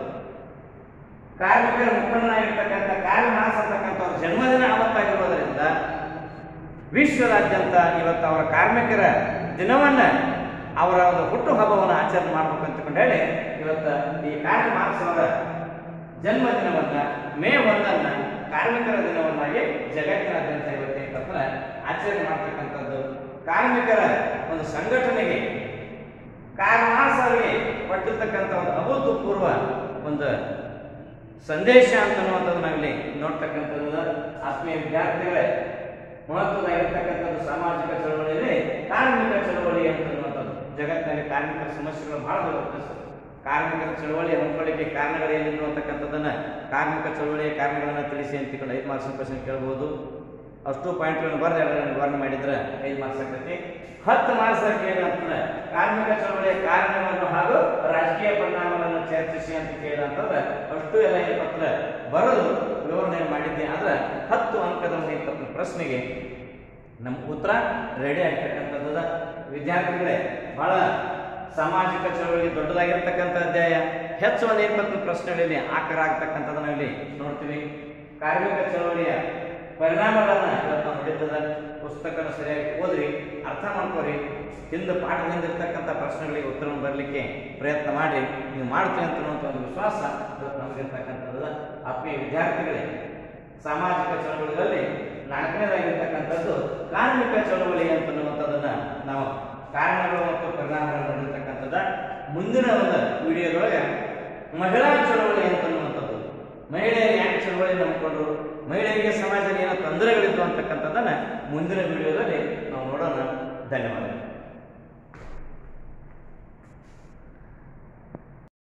ಕಾರ್ಮಿಕರ ಮುಖಂಡನಾಗಿರ್ತಕ್ಕಂಥ ಕಾರ್ಯ ಮಾಸ್ ಅಂತಕ್ಕಂಥ ಅವ್ರ ಜನ್ಮದಿನ ಅವತ್ತಾಗಿರೋದರಿಂದ ವಿಶ್ವದಾದ್ಯಂತ ಇವತ್ತು ಅವರ ಕಾರ್ಮಿಕರ ದಿನವನ್ನ ಅವರ ಒಂದು ಹುಟ್ಟು ಹಬ್ಬವನ್ನು ಆಚರಣೆ ಮಾಡ್ಬೇಕು ಅಂತಕೊಂಡು ಹೇಳಿ ಇವತ್ತು ಈ ಕಾರ್ಯ ಮಾರ್ಕ್ಸ್ ಅವರ ಜನ್ಮ ದಿನವನ್ನ ಮೇ ಒಂದನ್ನ ಕಾರ್ಮಿಕರ ದಿನವನ್ನಾಗಿ ಜಗತ್ತಿನಾದ್ಯಂತ ಇವತ್ತಿನ ತಪ್ಪನ ಆಚರಣೆ ಮಾಡ್ತಕ್ಕಂಥದ್ದು ಕಾರ್ಮಿಕರ ಒಂದು ಸಂಘಟನೆಗೆ ಕಾರ್ಮಾರ್ಸ್ ಅವರಿಗೆ ಕೊಟ್ಟಿರ್ತಕ್ಕಂಥ ಒಂದು ಅಭೂತಪೂರ್ವ ಒಂದು ಸಂದೇಶ ಅಂತನ್ನುವಂಥದ್ದು ನಾವಿಲ್ಲಿ ನೋಡ್ತಕ್ಕಂಥದ್ದು ಆತ್ಮೀಯ ವಿದ್ಯಾರ್ಥಿಗಳೇ ಮಹತ್ವದಾಗಿರ್ತಕ್ಕಂಥದ್ದು ಸಾಮಾಜಿಕ ಚಳವಳಿಯಲ್ಲಿ ಕಾರ್ಮಿಕ ಚಳವಳಿ ಅಂತನ್ನುವಂಥದ್ದು ಜಗತ್ತಿನಲ್ಲಿ ಕಾರ್ಮಿಕರ ಸಮಸ್ಯೆಗಳು ಬಹಳ ದೊಡ್ಡ ಕಾರ್ಮಿಕರ ಚಳವಳಿ ಹಮ್ಮಿಕೊಳ್ಳಿಕ್ಕೆ ಕಾರಣಗಳೇನಿದ್ರು ಅಂತಕ್ಕಂಥದ್ದನ್ನ ಕಾರ್ಮಿಕ ಚಳವಳಿಯ ಕಾರಣಗಳನ್ನ ತಿಳಿಸಿ ಅಂತ ತಿಳ್ಕೊಂಡು ಐದು ಮಾರ್ಕ್ಸ್ ಕ್ವಶನ್ ಕೇಳ್ಬೋದು ಅಷ್ಟು ಪಾಯಿಂಟ್ಗಳನ್ನು ಬರೆದು ಎಲ್ಲರನ್ನು ನಿವಾರಣೆ ಮಾಡಿದ್ರೆ ಐದು ಮಾರ್ಕ್ಸ್ ಆಗ್ತೈತಿ ಹತ್ತು ಮಾರ್ಕ್ಸ್ ಕೇಳಿದಂತಂದ್ರೆ ಕಾರ್ಮಿಕ ಚಳವಳಿಯ ಕಾರಣಗಳನ್ನು ಹಾಗೂ ರಾಜಕೀಯ ಪರಿಣಾಮಗಳನ್ನು ಚರ್ಚಿಸಿ ಅಂತ ಕೇಳಿದಂತಂದ್ರೆ ಅಷ್ಟು ಎಲ್ಲ ಏನಪ್ಪಂದ್ರ ಬರೆದು ವಿವರಣೆ ಮಾಡಿದ್ದೆ ಆದ್ರೆ ಹತ್ತು ಅಂಕದ ಒಂದು ಏನಪ್ಪಾ ಪ್ರಶ್ನೆಗೆ ನಮ್ಮ ಉತ್ತರ ರೆಡಿ ಆಗ್ತಕ್ಕಂಥದ್ದು ವಿದ್ಯಾರ್ಥಿಗಳೇ ಬಹಳ ಸಾಮಾಜಿಕ ಚಳವಳಿ ದೊಡ್ಡದಾಗಿರ್ತಕ್ಕಂಥ ಅಧ್ಯಾಯ ಹೆಚ್ಚು ಒಂದು ಇಪ್ಪತ್ತು ಪ್ರಶ್ನೆಗಳಲ್ಲಿ ಆಕಾರ ಆಗ್ತಕ್ಕಂಥದ್ದು ನಾವಿಲ್ಲಿ ನೋಡ್ತೀವಿ ಕಾರ್ಮಿಕ ಚಳವಳಿಯ ಪರಿಣಾಮಗಳನ್ನ ಇವತ್ತು ನಾವು ನಡೀತದ ಪುಸ್ತಕನ ಸರಿಯಾಗಿ ಓದ್ರಿ ಅರ್ಥ ಮಾಡ್ಕೋರಿ ಹಿಂದೆ ಪಾಠದಿಂದ ಇರ್ತಕ್ಕಂಥ ಪ್ರಶ್ನೆಗಳಿಗೆ ಉತ್ತರವನ್ನು ಬರಲಿಕ್ಕೆ ಪ್ರಯತ್ನ ಮಾಡಿ ನೀವು ಮಾಡ್ತೀವಿ ಅಂತ ಅನ್ನುವಂಥ ಒಂದು ವಿಶ್ವಾಸ ಇವತ್ತು ನಮಗಿರ್ತಕ್ಕಂಥದ್ದು ಆತ್ಮೀಯ ವಿದ್ಯಾರ್ಥಿಗಳೇ ಸಾಮಾಜಿಕ ಚಳವಳಿಗಳಲ್ಲಿ ನಾಲ್ಕನೇದಾಗಿರ್ತಕ್ಕಂಥದ್ದು ಕಾರ್ಮಿಕ ಚಳವಳಿ ಅಂತನ್ನುವಂಥದ್ದನ್ನ ನಾವು ಕಾರಣಗಳು ಮತ್ತು ಪರಿಣಾಮಗಳು ನೋಡಿರ್ತಕ್ಕಂಥದ್ದ ಮುಂದಿನ ಒಂದು ವಿಡಿಯೋದೊಳಗೆ ಮಹಿಳಾ ಚಳವಳಿ ಅಂತನ್ನುವಂಥದ್ದು ಮಹಿಳೆಯರು ಯಾಕೆ ಚಳವಳಿ ನಂಬಿಕೊಂಡ್ರು ಮಹಿಳೆಯರಿಗೆ ಸಮಾಜದಲ್ಲಿ ಏನೋ ತೊಂದರೆಗಳಿತ್ತು ಅಂತಕ್ಕಂಥದ್ದನ್ನ ಮುಂದಿನ ವಿಡಿಯೋದಲ್ಲಿ ನಾವು ನೋಡೋಣ ಧನ್ಯವಾದಗಳು